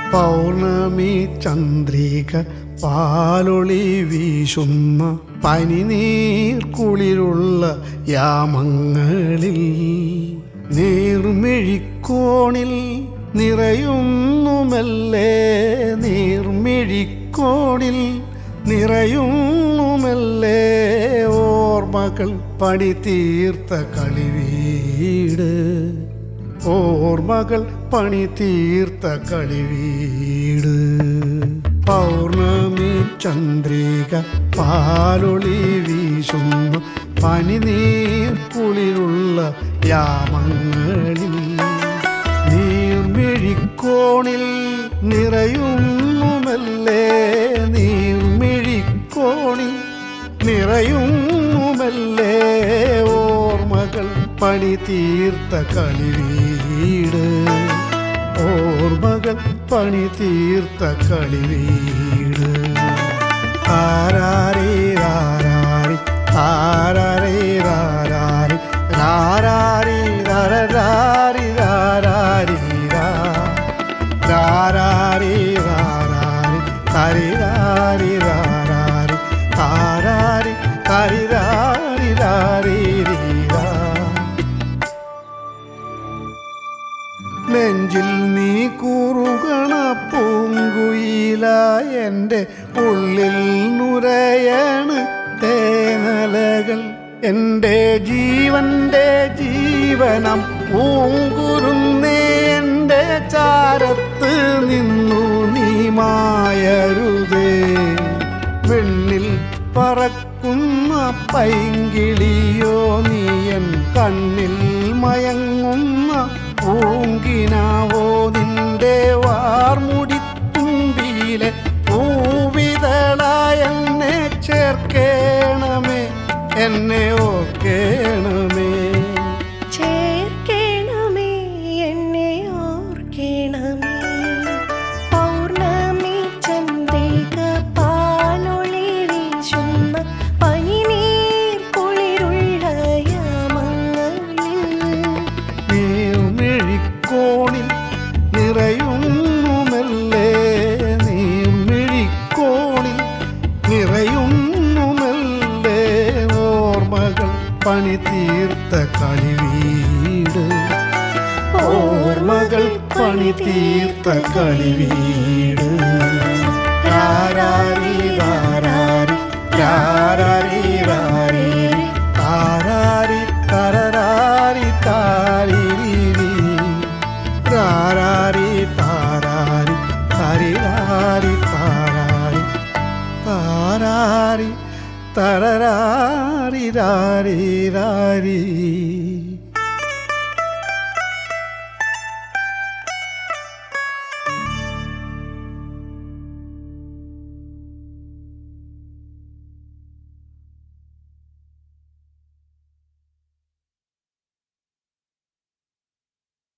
പൗർണമി ചന്ദ്രിക പാലൊളി വീശുന്ന പനിനീർ കുളിരുള്ള യാമങ്ങളിൽ നീർമിഴിക്കോണിൽ നിറയുന്നുമല്ലേ നീർമിഴിക്കോണിൽ നിറയുന്നുമല്ലേ ഓർമ്മകൾ പണി തീർത്ത കളിവീട് ഓർമ്മകൾ പണി തീർത്ത കളിവീട് പൗർണമി ചന്ദ്രിക പാലൊളി വീശുന്നു പനിനീർ കുളിരുള്ള യാമങ്ങളിൽ നീർമിഴിക്കോണിൽ നിറയുന്നുമല്ലേ നീർമിഴിക്കോണിൽ നിറയുന്നുമല്ലേ ഓർമ്മകൾ പണി തീർത്ത കളിവീട് ഓർമ്മകൾ പണി തീർത്ത കളിവീട് ആരാരേ രാരാരി ആരാരേ രാരാരി രാരാരി രാരാരി രാരാരി രാരാരി രാരാരി തരിരാരി രാരാരി താരാരി തരിരാരി രാരി രാ നെഞ്ചിൽ നീ കൂറുകണ പൂങ്കുയില എൻ്റെ ഉള്ളിൽ നുരയണ് തേനലകൾ എൻ്റെ ജീവന്റെ ജീവനം പൂങ്കുരുന്നേ എൻ്റെ ചാരത്ത് നിന്നു നീ മായരുതേ വെണ്ണിൽ പറക്കുന്ന പൈങ്കിളിയോ നീയൻ കണ്ണിൽ മയങ്ങുന്ന പൂങ്കിനാവോ നിന്റെ വാർമുടിത്തുമ്പിയിലെ പൂവിതളായ എന്നെ ചേർക്കേണമേ എന്നെ ഓർക്കേണമേ ചേർക്കണമേ എന്നെ ഓർക്കണമേ പൗർണമി ചന്ദ്രിക പാലൊളി വീശുന്ന പനിനീർ കുളിരുള്ള യാമങ്ങളിൽ നീർമിഴിക്കോണിൽ നിറയുന്നുമല്ലേ നീർമിഴിക്കോണിൽ നിറയുന്നുമല്ലേ ഓർമ്മകൾ പണി തീർത്ത കളിവീട് ഓർമ്മകൾ പണി തീർത്ത കളിവീട് രാരാരി രാരാരി രാരാരി രാരി താരാരി തരരാരി താരിരി രാരാരി താരാരി തരിരാരി താരാരി താരാരി തര